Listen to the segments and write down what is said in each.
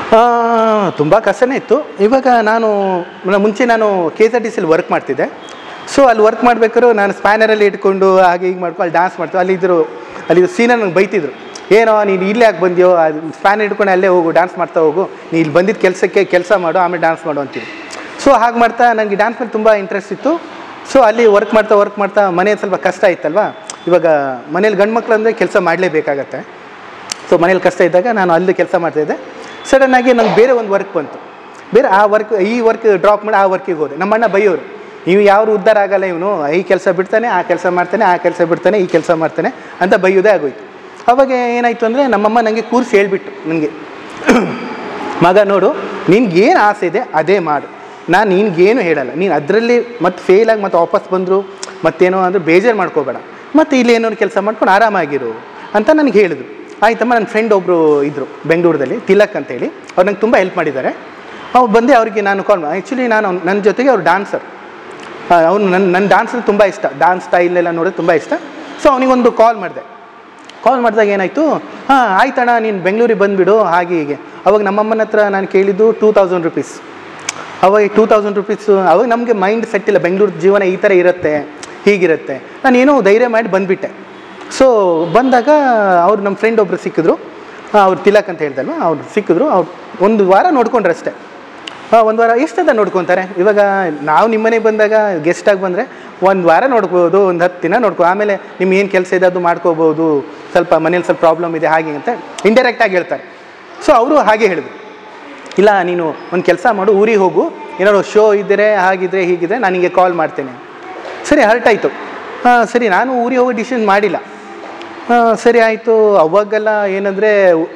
ತುಂಬ ಕಷ್ಟನೇ ಇತ್ತು ಇವಾಗ ನಾನು ನ- ಮುಂಚೆ ನಾನು ಕೆ ಎಸ್ ಆರ್ ಟಿ ಸಿಲಿ ವರ್ಕ್ ಮಾಡ್ತಿದ್ದೆ ಸೊ ಅಲ್ಲಿ ವರ್ಕ್ ಮಾಡ್ಬೇಕಾದ್ರು ನಾನು ಸ್ಪ್ಯಾನರಲ್ಲಿ ಇಟ್ಕೊಂಡು ಹಾಗೆ ಹೀಗೆ ಮಾಡ್ಕೊಂಡು ಅಲ್ಲಿ ಡ್ಯಾನ್ಸ್ ಮಾಡ್ತೀವಿ ಅಲ್ಲಿ ಇದ್ರು ಅಲ್ಲಿ ಸೀನರ್ ನಂಗೆ ಬೈತಿದ್ರು ಏನೋ ನೀನು ಇಲ್ಲೇ ಯಾಕೆ ಬಂದ್ಯೋ ಅದು ಸ್ಪ್ಯಾನ್ ಇಟ್ಕೊಂಡು ಅಲ್ಲೇ ಹೋಗು ಡ್ಯಾನ್ಸ್ ಮಾಡ್ತಾ ಹೋಗು ನೀ ಇಲ್ಲಿ ಬಂದಿದ್ದ ಕೆಲಸಕ್ಕೆ ಕೆಲಸ ಮಾಡು ಆಮೇಲೆ ಡ್ಯಾನ್ಸ್ ಮಾಡು ಅಂತೀವಿ ಸೊ ಹಾಗೆ ಮಾಡ್ತಾ ನನಗೆ ಡ್ಯಾನ್ಸ್ ಮೇಲೆ ತುಂಬ ಇಂಟ್ರೆಸ್ಟ್ ಇತ್ತು ಸೊ ಅಲ್ಲಿ ವರ್ಕ್ ಮಾಡ್ತಾ ವರ್ಕ್ ಮಾಡ್ತಾ ಮನೆ ಸ್ವಲ್ಪ ಕಷ್ಟ ಇತ್ತಲ್ವಾ ಇವಾಗ ಮನೇಲಿ ಗಂಡು ಮಕ್ಳು ಅಂದರೆ ಕೆಲಸ ಮಾಡಲೇಬೇಕಾಗತ್ತೆ ಸೊ ಮನೇಲಿ ಕಷ್ಟ ಇದ್ದಾಗ ನಾನು ಅಲ್ಲಿ ಕೆಲಸ ಮಾಡ್ತಾಯಿದ್ದೆ ಸಡನ್ನಾಗಿ ನಂಗೆ ಬೇರೆ ಒಂದು ವರ್ಕ್ ಬಂತು ಬೇರೆ ಆ ವರ್ಕ್ ಈ ವರ್ಕ್ ಡ್ರಾಪ್ ಮಾಡಿ ಆ ವರ್ಕಿಗೆ ಹೋದೆ ನಮ್ಮಣ್ಣ ಬೈಯೋರು ನೀವು ಯಾರು ಉದ್ಧಾರ ಆಗಲ್ಲ ಇವನು ಈ ಕೆಲಸ ಬಿಡ್ತಾನೆ ಆ ಕೆಲಸ ಮಾಡ್ತಾನೆ ಆ ಕೆಲಸ ಬಿಡ್ತಾನೆ ಈ ಕೆಲಸ ಮಾಡ್ತಾನೆ ಅಂತ ಬೈಯೋದೇ ಆಗೋಯ್ತು ಅವಾಗ ಏನಾಯಿತು ಅಂದರೆ ನಮ್ಮಮ್ಮ ನನಗೆ ಕೂರಿಸಿ ಹೇಳ್ಬಿಟ್ಟು ನನಗೆ ಮಗ ನೋಡು ನಿನ್ಗೇನು ಆಸೆ ಇದೆ ಅದೇ ಮಾಡು ನಾನು ನಿನ್ಗೇನು ಹೇಳಲ್ಲ ನೀನು ಅದರಲ್ಲಿ ಮತ್ತೆ ಫೇಲಾಗಿ ಮತ್ತೆ ವಾಪಸ್ ಬಂದರು ಮತ್ತೇನೋ ಅಂದರೆ ಬೇಜಾರು ಮಾಡ್ಕೋಬೇಡ ಮತ್ತು ಇಲ್ಲಿ ಏನೋ ಕೆಲಸ ಮಾಡ್ಕೊಂಡು ಆರಾಮಾಗಿರು ಅಂತ ನನಗೆ ಹೇಳಿದ್ರು ಆಯ್ತಮ್ಮ ನನ್ನ ಫ್ರೆಂಡ್ ಒಬ್ಬರು ಇದ್ದರು ಬೆಂಗಳೂರಲ್ಲಿ ತಿಲಕ್ ಅಂತೇಳಿ ಅವ್ರು ನಂಗೆ ತುಂಬ ಹೆಲ್ಪ್ ಮಾಡಿದ್ದಾರೆ ಅವ್ರು ಬಂದು ಅವರಿಗೆ ನಾನು ಕಾಲ್ ಆ್ಯಕ್ಚುಲಿ ನಾನು ಅವ್ನ್- ನನ್ನ ಜೊತೆಗೆ ಅವ್ರು ಡಾನ್ಸರ್ ಅವನು ನನ್ನ ನನ್ನ ಡ್ಯಾನ್ಸ್ ತುಂಬ ಇಷ್ಟ ಡ್ಯಾನ್ಸ್ ಸ್ಟೈಲ್ ಎಲ್ಲ ನೋಡೋದು ತುಂಬ ಇಷ್ಟ ಸೊ ಅವನಿಗೊಂದು ಕಾಲ್ ಮಾಡಿದೆ ಕಾಲ್ ಮಾಡಿದಾಗ ಏನಾಯಿತು ಹಾಂ ಆಯ್ತಣ್ಣ ನೀನು ಬೆಂಗಳೂರಿಗೆ ಬಂದುಬಿಡು ಹಾಗೆ ಹೀಗೆ ಅವಾಗ ನಮ್ಮಮ್ಮನ ಹತ್ರ ನಾನು ಕೇಳಿದ್ದು ಟೂ ತೌಸಂಡ್ ರುಪೀಸ್ ಅವಾಗ ಟೂ ತೌಸಂಡ್ ರುಪೀಸು ಅವಾಗ ನಮಗೆ ಮೈಂಡ್ ಸೆಟ್ ಇಲ್ಲ ಬೆಂಗಳೂರು ಜೀವನ ಈ ಥರ ಇರುತ್ತೆ ಹೀಗಿರುತ್ತೆ ನಾನು ಏನೋ ಧೈರ್ಯ ಮಾಡಿ ಬಂದುಬಿಟ್ಟೆ ಸೊ ಬಂದಾಗ ಅವ್ರು ನಮ್ಮ ಫ್ರೆಂಡ್ ಒಬ್ಬರು ಸಿಕ್ಕಿದ್ರು ಅವ್ರು ತಿಲಕ್ ಅಂತ ಹೇಳ್ದಲ್ವ ಅವ್ರು ಸಿಕ್ಕಿದ್ರು ಅವ್ರು ಒಂದು ವಾರ ನೋಡ್ಕೊಂಡ್ರು ಅಷ್ಟೇ ಹಾಂ ಒಂದು ವಾರ ಎಷ್ಟಂತ ನೋಡ್ಕೊತಾರೆ ಇವಾಗ ನಾವು ನಿಮ್ಮ ಮನೆಗೆ ಬಂದಾಗ ಗೆಸ್ಟಾಗಿ ಬಂದರೆ ಒಂದು ವಾರ ನೋಡ್ಬೋದು ಒಂದು ಹತ್ತು ದಿನ ನೋಡ್ಕೊ ಆಮೇಲೆ ನಿಮ್ಗೆ ಏನು ಕೆಲಸ ಇದೆ ಅದು ಮಾಡ್ಕೋಬೋದು ಸ್ವಲ್ಪ ಮನೇಲಿ ಸ್ವಲ್ಪ ಪ್ರಾಬ್ಲಮ್ ಇದೆ ಹಾಗೆ ಅಂತ ಇಂಡೈರೆಕ್ಟಾಗಿ ಹೇಳ್ತಾರೆ ಸೊ ಅವರು ಹಾಗೆ ಹೇಳಿದ್ರು ಇಲ್ಲ ನೀನು ಒಂದು ಕೆಲಸ ಮಾಡು ಊರಿಗೆ ಹೋಗು ಏನಾದ್ರು ಶೋ ಇದ್ದರೆ ಹಾಗಿದ್ರೆ ಹೀಗಿದ್ರೆ ನಾನು ನಿಮಗೆ ಕಾಲ್ ಮಾಡ್ತೇನೆ ಸರಿ ಹರ್ಟ್ ಆಯಿತು ಹಾಂ ಸರಿ ನಾನು ಊರಿಗೆ ಹೋಗೋ ಡಿಸಿಷನ್ ಮಾಡಿಲ್ಲ ಆ, ಸರಿ ಆಯಿತು ಅವಾಗೆಲ್ಲ ಏನಂದರೆ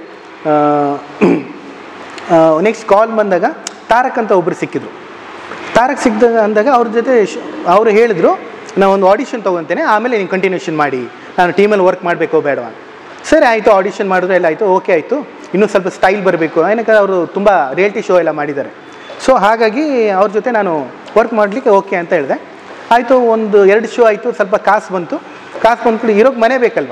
ನೆಕ್ಸ್ಟ್ ಕಾಲ್ ಬಂದಾಗ ತಾರಕ್ ಅಂತ ಒಬ್ಬರು ಸಿಕ್ಕಿದ್ರು ತಾರಕ್ ಸಿಕ್ಕಿದಾಗ ಅಂದಾಗ ಅವ್ರ ಜೊತೆ ಶ್- ಅವರು ಹೇಳಿದ್ರು ನಾನು ಒಂದು ಆಡಿಷನ್ ತೊಗೊತೇನೆ ಆಮೇಲೆ ನೀವು ಕಂಟಿನ್ಯೂಷನ್ ಮಾಡಿ ನಾನು ಟೀಮಲ್ಲಿ ವರ್ಕ್ ಮಾಡಬೇಕೋ ಬೇಡವಾ ಅಂತ. ಸರಿ ಆಯಿತು ಆಡಿಷನ್ ಮಾಡಿದ್ರೆ ಎಲ್ಲ ಆಯಿತು ಓಕೆ ಆಯಿತು ಇನ್ನೂ ಸ್ವಲ್ಪ ಸ್ಟೈಲ್ ಬರಬೇಕು ಏನಕ್ಕೆ ಅವರು ತುಂಬ ರಿಯಾಲಿಟಿ ಶೋ ಎಲ್ಲ ಮಾಡಿದ್ದಾರೆ ಸೊ ಹಾಗಾಗಿ ಅವ್ರ ಜೊತೆ ನಾನು ವರ್ಕ್ ಮಾಡಲಿಕ್ಕೆ ಓಕೆ ಅಂತ ಹೇಳಿದೆ ಆಯಿತು ಒಂದು ಎರಡು ಶೋ ಆಯಿತು ಸ್ವಲ್ಪ ಕಾಸು ಬಂತು ಕಾಸು ಬಂದ್ಕೊಂಡು ಇರೋಕ್ಕೆ ಮನೆ ಬೇಕಲ್ವಾ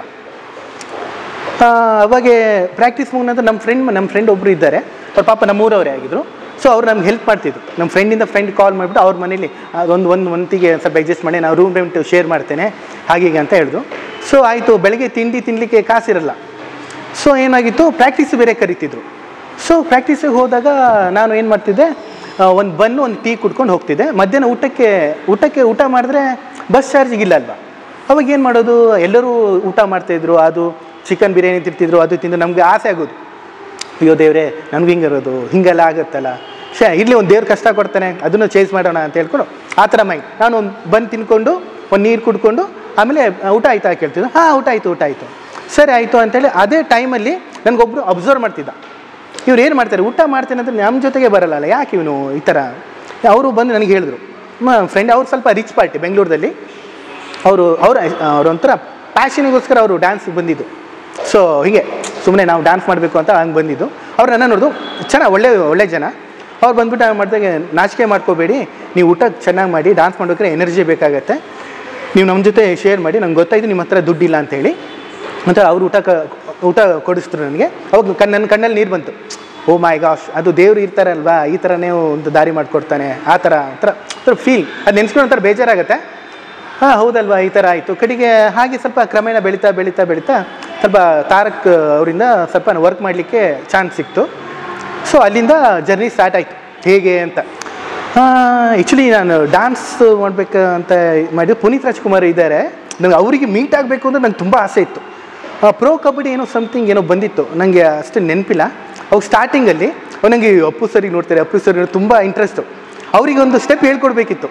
ಆ, ಅವಾಗೆ ಪ್ರಾಕ್ಟೀಸ್ ಮುಗಿದ ನಂತರ ನಮ್ಮ ಫ್ರೆಂಡ್ ನಮ್ಮ ಫ್ರೆಂಡ್ ಒಬ್ಬರು ಇದ್ದಾರೆ ಅವ್ರ ಪಾಪ ನಮ್ಮೂರವರೇ ಆಗಿದ್ರು ಸೊ ಅವ್ರು ನಮ್ಗೆ ಹೆಲ್ಪ್ ಮಾಡ್ತಿದ್ರು ನಮ್ಮ ಫ್ರೆಂಡಿಂದ ಫ್ರೆಂಡ್ ಕಾಲ್ ಮಾಡಿಬಿಟ್ಟು ಅವ್ರ ಮನೇಲಿ ಒಂದು ಒಂದು ಮಂತಿಗೆ ಸ್ವಲ್ಪ ಅಡ್ಜಸ್ಟ್ ಮಾಡಿ ನಾವು ರೂಮ್ ರೆಂಟ್ ಶೇರ್ ಮಾಡ್ತೇನೆ ಹಾಗೆ ಹೀಗೆ ಅಂತ ಹೇಳಿದ್ರು ಸೊ ಆಯಿತು ಬೆಳಗ್ಗೆ ತಿಂಡಿ ತಿನ್ನಲಿಕ್ಕೆ ಕಾಸಿರಲ್ಲ ಸೊ ಏನಾಗಿತ್ತು ಪ್ರಾಕ್ಟೀಸ್ ಬೇರೆ ಕರಿತಿದ್ರು ಸೊ ಪ್ರಾಕ್ಟೀಸಿಗೆ ಹೋದಾಗ ನಾನು ಏನು ಮಾಡ್ತಿದ್ದೆ ಒಂದು ಬನ್ನು ಒಂದು ಟೀ ಕುಡ್ಕೊಂಡು ಹೋಗ್ತಿದ್ದೆ ಮಧ್ಯಾಹ್ನ ಊಟಕ್ಕೆ ಊಟಕ್ಕೆ ಊಟ ಮಾಡಿದ್ರೆ ಬಸ್ ಚಾರ್ಜಿಗೆ ಇಲ್ಲ ಅಲ್ವಾ ಅವಾಗ ಏನು ಮಾಡೋದು ಎಲ್ಲರೂ ಊಟ ಮಾಡ್ತಾಯಿದ್ರು ಅದು ಚಿಕನ್ ಬಿರಿಯಾನಿ ತಿಂತಿದ್ರು ಅದು ತಿಂದು ನಮಗೆ ಆಸೆ ಆಗೋದು ಅಯ್ಯೋ ದೇವ್ರೆ ನನಗೂ ಹಿಂಗಿರೋದು ಹಿಂಗೆಲ್ಲ ಆಗುತ್ತಲ್ಲ ಶೇ ಇರಲಿ ಒಂದು ದೇವ್ರು ಕಷ್ಟ ಕೊಡ್ತಾನೆ ಅದನ್ನು ಚೇಂಜ್ ಮಾಡೋಣ ಅಂತ ಹೇಳ್ಕೊಂಡು ಆ ಥರ ಮೈಂಡ್ ನಾನು ಒಂದು ಬಂದು ತಿನ್ಕೊಂಡು ಒಂದು ನೀರು ಕುಡ್ಕೊಂಡು ಆಮೇಲೆ ಆ, ಊಟ ಆಯ್ತಾ ಕೇಳ್ತಿದ್ದೆ ಹಾಂ ಊಟ ಆಯಿತು ಊಟ ಆಯಿತು ಸರಿ ಆಯಿತು ಅಂತೇಳಿ ಅದೇ ಟೈಮಲ್ಲಿ ನನಗೊಬ್ಬರು ಅಬ್ಸರ್ವ್ ಮಾಡ್ತಿದ್ದ ಇವ್ರು ಏನು ಮಾಡ್ತಾರೆ ಊಟ ಮಾಡ್ತೇನೆ ಅಂದರೆ ನಮ್ಮ ಜೊತೆಗೆ ಬರಲ್ಲ ಯಾಕೆ ಇವನು ಈ ಥರ ಅವರು ಬಂದು ನನಗೆ ಹೇಳಿದ್ರು ಫ್ರೆಂಡ್ ಅವ್ರು ಸ್ವಲ್ಪ ರಿಚ್ ಪಾರ್ಟಿ ಬೆಂಗಳೂರಲ್ಲಿ ಅವರು ಅವ್ರ ಅವ್ರ ಒಂಥರ ಪ್ಯಾಷನಿಗೋಸ್ಕರ ಅವರು ಡ್ಯಾನ್ಸಿಗೆ ಬಂದಿದ್ದು ಸೊ ಹೀಗೆ ಸುಮ್ಮನೆ ನಾವು ಡ್ಯಾನ್ಸ್ ಮಾಡಬೇಕು ಅಂತ ಹಂಗೆ ಬಂದಿದ್ದು ಅವ್ರು ನನ್ನ ನೋಡಿದ್ರು ಚೆನ್ನಾಗಿ ಒಳ್ಳೆ ಒಳ್ಳೆ ಜನ ಅವ್ರು ಬಂದ್ಬಿಟ್ಟು ಹಂಗೆ ಮಾಡಿದಾಗ ನಾಚಿಕೆ ಮಾಡ್ಕೋಬೇಡಿ ನೀವು ಊಟ ಚೆನ್ನಾಗಿ ಮಾಡಿ ಡ್ಯಾನ್ಸ್ ಮಾಡ್ಬೇಕಾದ್ರೆ ಎನರ್ಜಿ ಬೇಕಾಗತ್ತೆ ನೀವು ನಮ್ಮ ಜೊತೆ ಶೇರ್ ಮಾಡಿ ನಂಗೆ ಗೊತ್ತಾಯ್ತು ನಿಮ್ಮ ಹತ್ರ ದುಡ್ಡಿಲ್ಲ ಅಂತೇಳಿ ಅಂತ ಅವ್ರು ಊಟ ಕ ಊಟ ಕೊಡಿಸಿದ್ರು ನನಗೆ ಅವಾಗ ಕಣ್ ನನ್ನ ಕಣ್ಣಲ್ಲಿ ನೀರು ಬಂತು ಓ ಮೈ ಗಾಶ್ ಅದು ದೇವ್ರು ಇರ್ತಾರಲ್ವಾ ಈ ಥರನೇ ಒಂದು ದಾರಿ ಮಾಡಿಕೊಡ್ತಾನೆ ಆ ಥರ ಒಂಥರ ಒಂಥರ ಫೀಲ್ ಅದು ನೆನೆಸ್ಕೊಂಡು ಒಂಥರ ಬೇಜಾರಾಗುತ್ತೆ ಹಾಂ ಹೌದಲ್ವಾ ಈ ಥರ ಆಯಿತು ಕಡೆಗೆ ಹಾಗೆ ಸ್ವಲ್ಪ ಕ್ರಮೇಣ ಬೆಳೀತಾ ಬೆಳೀತಾ ಬೆಳೀತಾ ಸ್ವಲ್ಪ ತಾರಕ್ ಅವರಿಂದ ಸ್ವಲ್ಪ ವರ್ಕ್ ಮಾಡಲಿಕ್ಕೆ ಚಾನ್ಸ್ ಸಿಕ್ತು ಸೊ ಅಲ್ಲಿಂದ ಜರ್ನಿ ಸ್ಟಾರ್ಟ್ ಆಯಿತು ಹೇಗೆ ಅಂತ ಆ್ಯಕ್ಚುಲಿ ನಾನು ಡ್ಯಾನ್ಸ್ ಮಾಡಬೇಕು ಅಂತ ಮಾಡಿದ್ದು ಪುನೀತ್ ರಾಜ್ಕುಮಾರ್ ಇದ್ದಾರೆ ನಂಗೆ ಅವರಿಗೆ ಮೀಟ್ ಆಗಬೇಕು ಅಂದ್ರೆ ನಂಗೆ ತುಂಬ ಆಸೆ ಇತ್ತು ಪ್ರೋ ಕಬಡ್ಡಿ ಏನೋ ಸಮಥಿಂಗ್ ಏನೋ ಬಂದಿತ್ತು ನನಗೆ ಅಷ್ಟು ನೆನಪಿಲ್ಲ ಅವಾಗ ಸ್ಟಾರ್ಟಿಂಗಲ್ಲಿ ನನಗೆ ಅಪ್ಪು ಸರಿ ನೋಡ್ತಾರೆ ಅಪ್ಪು ಸರಿ ತುಂಬ ಇಂಟ್ರೆಸ್ಟು ಅವರಿಗೆ ಒಂದು ಸ್ಟೆಪ್ ಹೇಳ್ಕೊಡ್ಬೇಕಿತ್ತು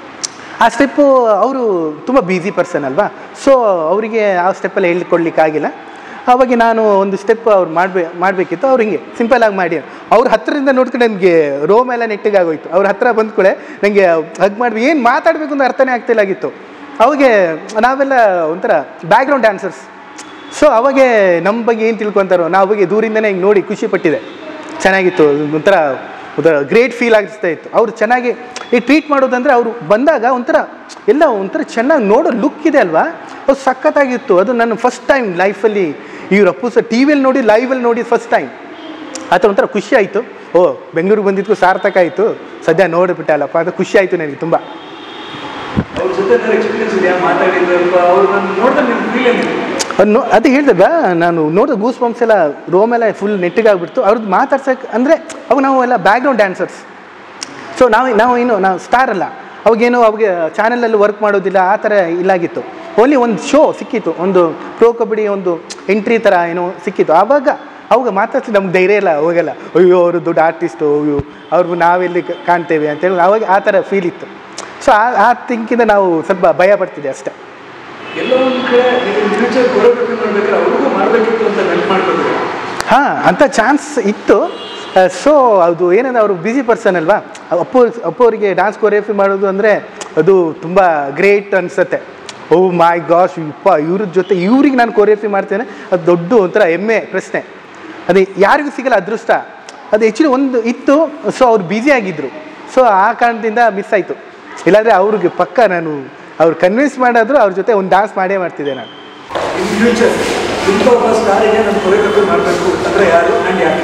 ಆ ಸ್ಟೆಪ್ಪು ಅವರು ತುಂಬ ಬ್ಯುಸಿ ಪರ್ಸನ್ ಅಲ್ವಾ ಸೊ ಅವರಿಗೆ ಆ ಸ್ಟೆಪ್ಪಲ್ಲಿ ಹೇಳ್ಕೊಡ್ಲಿಕ್ಕಾಗಿಲ್ಲ ಅವಾಗ ನಾನು ಒಂದು ಸ್ಟೆಪ್ ಅವ್ರು ಮಾಡಬೇ ಮಾಡಬೇಕಿತ್ತು ಅವ್ರು ಹಿಂಗೆ ಸಿಂಪಲಾಗಿ ಮಾಡಿ ಅವ್ರ ಹತ್ತಿರದಿಂದ ನೋಡ್ಕೊಂಡು ನನಗೆ ರೋಮ್ ಎಲ್ಲ ನೆಟ್ಟಿಗಾಗೋಯ್ತು ಅವ್ರ ಹತ್ರ ಬಂದ್ಕೂಳೆ ನನಗೆ ಹಗ್ ಮಾಡಿ ಏನು ಮಾತಾಡಬೇಕು ಅಂತ ಅರ್ಥನೇ ಆಗ್ತಿಲ್ಲಾಗಿತ್ತು ಅವಾಗೆ ನಾವೆಲ್ಲ ಒಂಥರ ಬ್ಯಾಕ್ಗ್ರೌಂಡ್ ಡ್ಯಾನ್ಸರ್ಸ್ ಸೊ ಅವಾಗೆ ನಮ್ಮ ಬಗ್ಗೆ ಏನು ತಿಳ್ಕೊತಾರೋ ನಾವು ಅವಾಗೆ ದೂರಿಂದನೇ ಹಿಂಗೆ ನೋಡಿ ಖುಷಿ ಪಟ್ಟಿದೆ ಚೆನ್ನಾಗಿತ್ತು ಒಂಥರ ಒಂಥರ ಗ್ರೇಟ್ ಫೀಲ್ ಆಗಿಸ್ತಾ ಇತ್ತು ಅವ್ರು ಚೆನ್ನಾಗಿ ಈ ಟ್ರೀಟ್ ಮಾಡೋದಂದರೆ ಅವರು ಬಂದಾಗ ಒಂಥರ ಎಲ್ಲ ಒಂಥರ ಚೆನ್ನಾಗಿ ನೋಡೋ ಲುಕ್ ಇದೆ ಅಲ್ವಾ ಅದು ಸಖತ್ತಾಗಿತ್ತು ಅದು ನನ್ನ ಫಸ್ಟ್ ಟೈಮ್ ಲೈಫಲ್ಲಿ ಇವ್ರ ಅಪ್ಪು ಸರ್ ಟಿ ವಿಯಲ್ಲಿ ನೋಡಿ ಲೈವಲ್ಲಿ ನೋಡಿ ಫಸ್ಟ್ ಟೈಮ್ ಆ ಥರ ಒಂಥರ ಖುಷಿ ಆಯಿತು ಓ ಬೆಂಗಳೂರಿಗೆ ಬಂದಿದ್ದಕ್ಕೂ ಸಾರ್ಥಕ ಆಯಿತು ಸದ್ಯ ನೋಡಿಬಿಟ್ಟಲ್ಲಪ್ಪ ಅದು ಖುಷಿ ಆಯಿತು ನನಗೆ ತುಂಬ ಅವ್ರ ಜೊತೆ ಏನಾದ್ರು ಎಕ್ಸ್ಪೀರಿಯನ್ಸ್ ಇದೆಯಾ ಮಾತಾಡಿದ್ರೆ ಅಥವಾ ಅವ್ರನ್ನ ನೋಡಿದ್ರೆ ನಿಮ್ಗೆ ಫೀಲ್ ಏನಿದೆ ನೋ ಅದು ಹೇಳಿದಾಗ ನಾನು ನೋಡಿದ ಗೂಸ್ ಬಂಪ್ಸ್ ಎಲ್ಲ ರೋಮ್ ಎಲ್ಲ ಫುಲ್ ನೆಟ್ಟಿಗಾಗ್ಬಿಡ್ತು ಅವ್ರದ್ದು ಮಾತಾಡ್ಸಕ್ಕೆ ಅಂದರೆ ಅವಾಗ ನಾವು ಎಲ್ಲ ಬ್ಯಾಕ್ಗ್ರೌಂಡ್ ಡ್ಯಾನ್ಸರ್ಸ್ ಸೊ ನಾವು ನಾವು ಏನು ನಾವು ಸ್ಟಾರ್ ಅಲ್ಲ ಅವಾಗೇನು ಅವಾಗ ಚಾನಲಲ್ಲಿ ವರ್ಕ್ ಮಾಡೋದಿಲ್ಲ ಆ ಥರ ಇಲ್ಲಾಗಿತ್ತು ಓನ್ಲಿ ಒಂದು ಶೋ ಸಿಕ್ಕಿತ್ತು ಒಂದು ಪ್ರೋ ಕಬಡ್ಡಿ ಒಂದು ಎಂಟ್ರಿ ಥರ ಏನೋ ಸಿಕ್ಕಿತ್ತು ಆವಾಗ ಅವಾಗ ಮಾತಾಡ್ಸಿ ನಮ್ಗೆ ಧೈರ್ಯ ಇಲ್ಲ ಅವಾಗೆಲ್ಲ ಅಯ್ಯೋ ಅವರು ದೊಡ್ಡ ಆರ್ಟಿಸ್ಟು ಅಯ್ಯೋ ಅವ್ರಿಗೂ ನಾವೆಲ್ಲಿ ಕ- ಕಾಣ್ತೇವೆ ಅಂತೇಳಿ ಅವಾಗ ಆ ಥರ ಫೀಲ್ ಇತ್ತು ಸೊ ಆ ಆ ಥಿಂಕಿಂದ ನಾವು ಸ್ವಲ್ಪ ಭಯ ಪಡ್ತಿದ್ದೆ ಅಷ್ಟೇ ಎಲ್ಲೋ ಒಂದು ಕಡೆ ನೀವು ಫ್ಯೂಚರ್ ಕೊರಿಯೋಗ್ರಫಿ ಮಾಡ್ಬೇಕಾದ್ರೆ ಅವ್ರಿಗೂ ಮಾಡಬೇಕಿತ್ತು ಅಂತ ನೆನ್ಪು ಮಾಡ್ಕೊತೀರಾ ಹಾಂ ಅಂಥ ಚಾನ್ಸ್ ಇತ್ತು ಸೊ ಅದು ಏನಂದ್ರೆ ಅವರು ಬ್ಯುಸಿ ಪರ್ಸನ್ ಅಲ್ವಾ ಅಪ್ಪು ಅಪ್ಪು ಅವರಿಗೆ ಡಾನ್ಸ್ ಕೊರಿಯೋಗ್ರಫಿ ಮಾಡೋದು ಅಂದರೆ ಅದು ತುಂಬ ಗ್ರೇಟ್ ಅನಿಸುತ್ತೆ ಓ ಮೈ ಗಾಶ್ ಇಪ್ಪ ಇವ್ರ ಜೊತೆ ಇವ್ರಿಗೆ ನಾನು ಕೊರಿಯೋಗ್ರಫಿ ಮಾಡ್ತೇನೆ ಅದು ದೊಡ್ಡ ಒಂಥರ ಹೆಮ್ಮೆ ಪ್ರಶ್ನೆ ಅದು ಯಾರಿಗೂ ಸಿಗಲ್ಲ ಅದೃಷ್ಟ ಅದು ಆ್ಯಕ್ಚುಲಿ ಒಂದು ಇತ್ತು ಸೊ ಅವ್ರು ಬ್ಯುಸಿ ಆಗಿದ್ದರು ಸೊ ಆ ಕಾರಣದಿಂದ ಮಿಸ್ ಆಯಿತು ಇಲ್ಲಾಂದರೆ ಅವ್ರಿಗೆ ಪಕ್ಕ ನಾನು ಅವ್ರು ಕನ್ವಿನ್ಸ್ ಮಾಡಾದರೂ ಅವ್ರ ಜೊತೆ ಒಂದು ಡಾನ್ಸ್ ಮಾಡೇ ಮಾಡ್ತಿದ್ದೆ ನಾನು ಇನ್ ಫ್ಯೂಚರ್ ಇಂಥ ಒಬ್ಬ ಸ್ಟಾರಿಗೆ ನಾನು ಕೊರಿಯೋಗ್ರಫಿ ಮಾಡಬೇಕು ಅಂದರೆ ಯಾರು ಆ್ಯಂಡ್ ಯಾಕೆ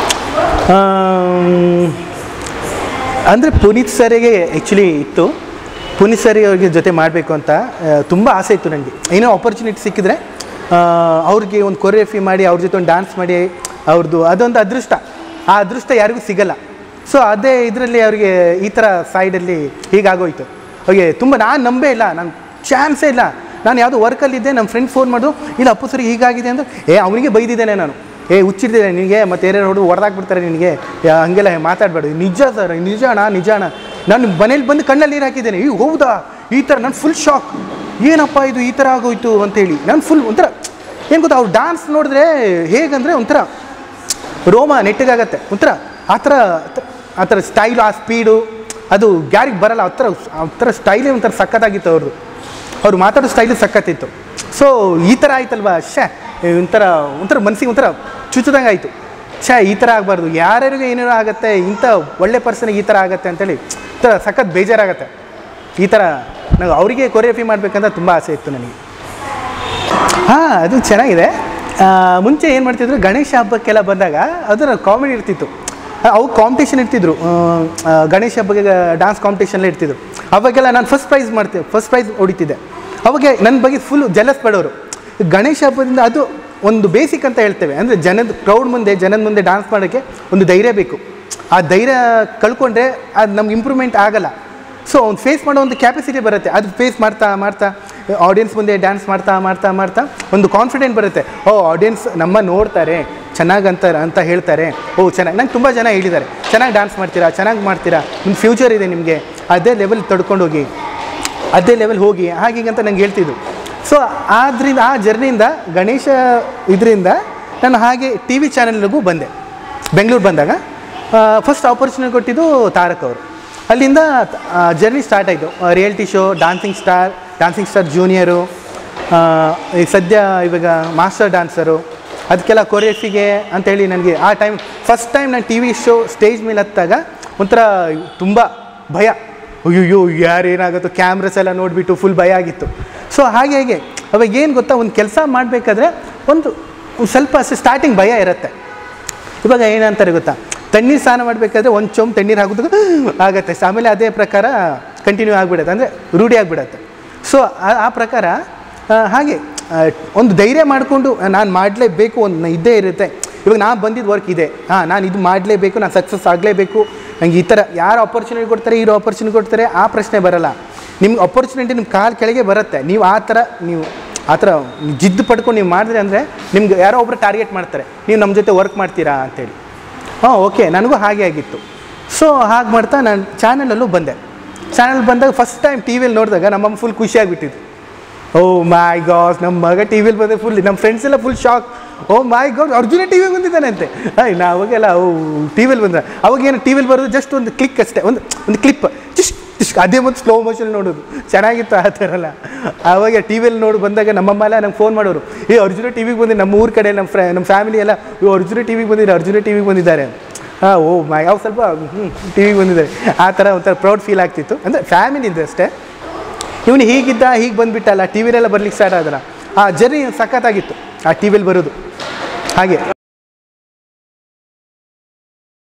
ಅಂದರೆ ಪುನೀತ್ ಸರಿಗೆ ಆ್ಯಕ್ಚುಲಿ ಇತ್ತು ಪುನೀತ್ ಸರಿ ಅವ್ರಿಗೆ ಜೊತೆ ಮಾಡಬೇಕು ಅಂತ ತುಂಬ ಆಸೆ ಇತ್ತು ನನಗೆ ಏನೋ ಆಪರ್ಚುನಿಟಿ ಸಿಕ್ಕಿದ್ರೆ ಆ, ಅವ್ರಿಗೆ ಒಂದು ಕೊರಿಯೋಗ್ರಫಿ ಮಾಡಿ ಅವ್ರ ಜೊತೆ ಒಂದು ಡಾನ್ಸ್ ಮಾಡಿ ಅವ್ರದ್ದು ಅದೊಂದು ಅದೃಷ್ಟ ಆ ಅದೃಷ್ಟ ಯಾರಿಗೂ ಸಿಗಲ್ಲ ಸೊ ಅದೇ ಇದರಲ್ಲಿ ಅವ್ರಿಗೆ ಈ ಥರ ಸೈಡಲ್ಲಿ ಹೀಗಾಗೋಯ್ತು ಅವ್ರಿಗೆ ತುಂಬ ನಾನು ನಂಬೇ ಇಲ್ಲ ನಾನು ಚಾನ್ಸೇ ಇಲ್ಲ ನಾನು ಯಾವುದೋ ವರ್ಕಲ್ಲಿದ್ದೆ ನಮ್ಮ ಫ್ರೆಂಡ್ ಫೋನ್ ಮಾಡೋದು ಇಲ್ಲ ಅಪ್ಪು ಸರಿ ಹೀಗಾಗಿದೆ ಅಂದರೆ ಏ ಅವನಿಗೆ ಬೈದಿದ್ದೇನೆ ನಾನು ಏ ಹುಚ್ಚಿರ್ತಿದೆ ನಿನಗೆ ಮತ್ತೆ ಏನೇ ನೋಡು ಹೊಡೆದಾಕ್ಬಿಡ್ತಾರೆ ನಿನಗೆ ಯಾ- ಹಂಗೆಲ್ಲ ಮಾತಾಡಬೇಡ ನಿಜ ಸರ್ ನಿಜಾಣ ನಿಜಾಣ ನಾನು ಮನೇಲಿ ಬಂದು ಕಣ್ಣಲ್ಲಿ ನೀರು ಹಾಕಿದ್ದೇನೆ ಈ ಹೌದಾ ಈ ಥರ ನಾನು ಫುಲ್ ಶಾಕ್ ಏನಪ್ಪ ಇದು ಈ ಥರ ಆಗೋಯ್ತು ಅಂತೇಳಿ ನಾನು ಫುಲ್ ಒಂಥರ ಏನು ಗೊತ್ತಾ ಅವ್ರು ಡಾನ್ಸ್ ನೋಡಿದ್ರೆ ಹೇಗಂದರೆ ಒಂಥರ ರೋಮ ನೆಟ್ಟಗಾಗತ್ತೆ ಒಂಥರ ಆ ಥರ ಆ ಥರ ಸ್ಟೈಲು ಆ ಸ್ಪೀಡು ಅದು ಯಾರಿಗೆ ಬರಲ್ಲ ಆ ಥರ ಆ ಥರ ಸ್ಟೈಲೇ ಒಂಥರ ಸಖತ್ತಾಗಿತ್ತು ಅವ್ರದ್ದು ಅವ್ರು ಮಾತಾಡೋ ಸ್ಟೈಲು ಸಖತ್ತಿತ್ತು ಸೊ ಈ ಥರ ಆಯ್ತಲ್ವಾ ಶ್ಯಾ ಒಂಥರ ಒಂಥರ ಮನಸ್ಸಿಗೆ ಒಂಥರ ಚುಚ್ಚದಂಗೆ ಆಯಿತು ಛೇ ಈ ಥರ ಆಗಬಾರ್ದು ಯಾರ್ಯಾರಿಗೂ ಏನೇನೋ ಆಗುತ್ತೆ ಇಂಥ ಒಳ್ಳೆ ಪರ್ಸನಿಗೆ ಈ ಥರ ಆಗುತ್ತೆ ಅಂತೇಳಿ ಒಂಥರ ಸಖತ್ ಬೇಜಾರಾಗತ್ತೆ ಈ ಥರ ನಾವು ಅವರಿಗೆ ಕೊರಿಯೋಗ್ರಫಿ ಮಾಡಬೇಕಂತ ತುಂಬ ಆಸೆ ಇತ್ತು ನನಗೆ ಹಾಂ ಅದು ಚೆನ್ನಾಗಿದೆ ಆ, ಮುಂಚೆ ಏನು ಮಾಡ್ತಿದ್ರು ಗಣೇಶ ಹಬ್ಬಕ್ಕೆಲ್ಲ ಬಂದಾಗ ಅದರ ಕಾಮಿಡಿ ಇರ್ತಿತ್ತು ಅವು ಕಾಂಪಿಟೇಷನ್ ಇರ್ತಿದ್ರು ಆ, ಆ, ಗಣೇಶ ಹಬ್ಬಕ್ಕೆ ಡಾನ್ಸ್ ಕಾಂಪಿಟೇಷನ್ಲೇ ಇರ್ತಿದ್ರು ಅವಾಗೆಲ್ಲ ನಾನು ಫಸ್ಟ್ ಪ್ರೈಸ್ ಮಾಡ್ತಿದ್ದೆ ಫಸ್ಟ್ ಪ್ರೈಸ್ ಹೊಡಿತಿದ್ದೆ ಅವಾಗ ನನ್ನ ಬಗ್ಗೆ ಫುಲ್ ಜಲಸ್ ಪಡೋರು ಗಣೇಶ ಹಬ್ಬದಿಂದ ಅದು ಒಂದು ಬೇಸಿಕ್ ಅಂತ ಹೇಳ್ತೇವೆ ಅಂದರೆ ಜನದ ಕ್ರೌಡ್ ಮುಂದೆ ಜನದ ಮುಂದೆ ಡಾನ್ಸ್ ಮಾಡೋಕ್ಕೆ ಒಂದು ಧೈರ್ಯ ಬೇಕು ಆ ಧೈರ್ಯ ಕಳ್ಕೊಂಡ್ರೆ ಅದು ನಮ್ಗೆ ಇಂಪ್ರೂವ್ಮೆಂಟ್ ಆಗಲ್ಲ ಸೊ ಅವ್ನು ಫೇಸ್ ಮಾಡೋ ಒಂದು ಕ್ಯಾಪಸಿಟಿ ಬರುತ್ತೆ ಅದು ಫೇಸ್ ಮಾಡ್ತಾ ಮಾಡ್ತಾ ಆಡಿಯನ್ಸ್ ಮುಂದೆ ಡ್ಯಾನ್ಸ್ ಮಾಡ್ತಾ ಮಾಡ್ತಾ ಮಾಡ್ತಾ ಒಂದು ಕಾನ್ಫಿಡೆಂಟ್ ಬರುತ್ತೆ ಓ ಆಡಿಯನ್ಸ್ ನಮ್ಮ ನೋಡ್ತಾರೆ ಚೆನ್ನಾಗಿ ಅಂತಾರೆ ಅಂತ ಹೇಳ್ತಾರೆ ಓ ಚೆನ್ನಾಗಿ ನಂಗೆ ತುಂಬ ಜನ ಹೇಳಿದ್ದಾರೆ ಚೆನ್ನಾಗಿ ಡ್ಯಾನ್ಸ್ ಮಾಡ್ತೀರಾ ಚೆನ್ನಾಗಿ ಮಾಡ್ತೀರಾ ನಿಮ್ಮ ಫ್ಯೂಚರ್ ಇದೆ ನಿಮಗೆ ಅದೇ ಲೆವೆಲ್ ತಡ್ಕೊಂಡು ಹೋಗಿ ಅದೇ ಲೆವೆಲ್ ಹೋಗಿ ಹಾಗೀಗೆ ಅಂತ ನಂಗೆ ಹೇಳ್ತಿದ್ರು ಸೊ ಆದ್ರಿಂದ ಆ ಜರ್ನಿಯಿಂದ ಗಣೇಶ ಇದರಿಂದ ನಾನು ಹಾಗೆ ಟಿ ವಿ ಚಾನೆಲ್ಗೂ ಬಂದೆ ಬೆಂಗಳೂರು ಬಂದಾಗ ಫಸ್ಟ್ ಆಪರ್ಚುನಿಟಿ ಕೊಟ್ಟಿದ್ದು ತಾರಕ್ ಅವರು ಅಲ್ಲಿಂದ ಜರ್ನಿ ಸ್ಟಾರ್ಟ್ ಆಯಿತು reality show dancing star dancing star junior ಈಗ ಸದ್ಯ ಇವಾಗ ಮಾಸ್ಟರ್ ಡ್ಯಾನ್ಸರು ಅದಕ್ಕೆಲ್ಲ ಕೊರಿಯೋಗ್ರಫಿಗೆ ಅಂತೇಳಿ ನನಗೆ ಆ ಟೈಮ್ ಫಸ್ಟ್ ಟೈಮ್ ನಾನು ಟಿ ವಿ ಶೋ ಸ್ಟೇಜ್ ಮೇಲೆ ಹತ್ತಾಗ ಒಂಥರ ತುಂಬ ಭಯ ಅಯ್ಯೋ ಯಾರೇನಾಗುತ್ತೋ ಕ್ಯಾಮ್ರಸ್ ಎಲ್ಲ ನೋಡಿಬಿಟ್ಟು ಫುಲ್ ಭಯ ಆಗಿತ್ತು ಸೊ ಹಾಗೆ ಹಾಗೆ ಅವಾಗ ಏನು ಗೊತ್ತಾ ಒಂದು ಕೆಲಸ ಮಾಡಬೇಕಾದ್ರೆ ಒಂದು ಸ್ವಲ್ಪ ಸ್ಟಾರ್ಟಿಂಗ್ ಭಯ ಇರುತ್ತೆ ಇವಾಗ ಏನಂತಾರೆ ಗೊತ್ತಾ ತಣ್ಣೀರು ಸ್ನಾನ ಮಾಡಬೇಕಾದ್ರೆ ಒಂದು ಚೊಂಬು ತಣ್ಣೀರು ಹಾಕೋದು ಆಗುತ್ತೆ ಆಮೇಲೆ ಅದೇ ಪ್ರಕಾರ ಕಂಟಿನ್ಯೂ ಆಗಿಬಿಡುತ್ತೆ ಅಂದರೆ ರೂಢಿ ಆಗಿಬಿಡತ್ತೆ ಸೊ ಆ ಪ್ರಕಾರ ಆ, ಹಾಗೆ ಆ, ಒಂದು ಧೈರ್ಯ ಮಾಡಿಕೊಂಡು ನಾನು ಮಾಡಲೇಬೇಕು ಒಂದು ನ- ಇದ್ದೇ ಇರುತ್ತೆ ಇವಾಗ ನಾನು ಬಂದಿದ್ದು ವರ್ಕ್ ಇದೆ ಹಾಂ ನಾನು ಇದು ಮಾಡಲೇಬೇಕು ನಾನು ಸಕ್ಸಸ್ ಆಗಲೇಬೇಕು ನಂಗೆ ಈ ಥರ ಯಾರು ಆಪರ್ಚುನಿಟಿ ಕೊಡ್ತಾರೆ ಇರೋ ಆಪರ್ಚುನಿಟಿ ಕೊಡ್ತಾರೆ ಆ ಪ್ರಶ್ನೆ ಬರಲ್ಲ ನಿಮ್ಗೆ ಆಪರ್ಚುನಿಟಿ ನಿಮ್ಮ ಕಾಲು ಕೆಳಗೆ ಬರುತ್ತೆ ನೀವು ಆ ಥರ ನೀವು ಆ ಥರ ಜಿದ್ದು ಪಡ್ಕೊಂಡು ನೀವು ಮಾಡಿದ್ರೆ ಅಂದರೆ ನಿಮ್ಗೆ ಯಾರೋ ಒಬ್ಬರು ಟಾರ್ಗೆಟ್ ಮಾಡ್ತಾರೆ ನೀವು ನಮ್ಮ ಜೊತೆ ವರ್ಕ್ ಮಾಡ್ತೀರಾ ಅಂತೇಳಿ ಹಾಂ ಓಕೆ ನನಗೂ ಹಾಗೆ ಆಗಿತ್ತು ಸೊ ಹಾಗೆ ಮಾಡ್ತಾ ನಾನು ಚಾನಲಲ್ಲೂ ಬಂದೆ ಚಾನಲ್ ಬಂದಾಗ ಫಸ್ಟ್ ಟೈಮ್ ಟಿ ವಿಯಲ್ಲಿ ನೋಡಿದಾಗ ನಮ್ಮಮ್ಮ ಫುಲ್ ಖುಷಿಯಾಗಿಬಿಟ್ಟಿದ್ದು ಓ ಮೈ ಗಾಸ್ ನಮ್ಮ ಮಗ ಟಿ ವಿಲಿ ಬಂದರೆ ಫುಲ್ ನಮ್ಮ ಫ್ರೆಂಡ್ಸ್ ಎಲ್ಲ full shock oh my god Arjuna T ವಿಗೆ ಬಂದಿದ್ದಾನಂತೆ ಐ ನಾ ಅವಾಗೆಲ್ಲ ಓ ಟಿ ವಿಲಿ ಬಂದ ಅವಾಗೇನು ಟಿ ವಿಲಿ ಬರೋದು ಜಸ್ಟ್ ಒಂದು ಕ್ಲಿಕ್ ಅಷ್ಟೇ ಒಂದು ಒಂದು ಕ್ಲಿಪ್ ಜಸ್ಟ್ ಜಸ್ಟ್ ಅದೇ ಒಂದು ಸ್ಲೋ ಮೋಷನ್ ನೋಡೋದು ಚೆನ್ನಾಗಿತ್ತು ಆ ಥರ ಎಲ್ಲ ಆವಾಗ ಟಿ ವಿಯಲ್ಲಿ ನೋಡಿ ಬಂದಾಗ ನಮ್ಮಮ್ಮ ಎಲ್ಲ ನಂಗೆ ಫೋನ್ ಮಾಡೋರು ಏ ಅರ್ಜುನ ಟಿ ವಿಗೆ ಬಂದು ನಮ್ಮ ಊರ ಕಡೆ ನಮ್ಮ ಫ್ರೆ ನಮ್ಮ ಫ್ಯಾಮಿಲಿ ಎಲ್ಲ ಇವ್ ಅರ್ಜುನ ಟಿ ವಿಗೆ ಬಂದಿದ್ದಾರೆ ಅರ್ಜುನ ಟಿ ವಿಗೆ ಬಂದಿದ್ದಾರೆ ಹಾಂ ಓ ಮೈ ಯಾವ ಸ್ವಲ್ಪ ಹ್ಞೂ ಟಿ ವಿಗೆ ಬಂದಿದ್ದಾರೆ ಆ ಥರ ಒಂಥರ ಪ್ರೌಡ್ ಫೀಲ್ ಆಗ್ತಿತ್ತು ಅಂದರೆ ಫ್ಯಾಮಿಲಿ ಇದೆ ಅಷ್ಟೇ ಇವನು ಹೀಗಿದ್ದ ಹೀಗೆ ಬಂದುಬಿಟ್ಟಲ್ಲ ಟಿ ವಿಲೆಲ್ಲ ಬರ್ಲಿಕ್ಕೆ ಸ್ಟಾರ್ಟ್ ಆದಲ್ಲ ಆ ಜರ್ನಿ ಸಖತ್ತಾಗಿತ್ತು ಆ ಟಿ ವಿಲಿ ಬರೋದು ಹಾಗೆ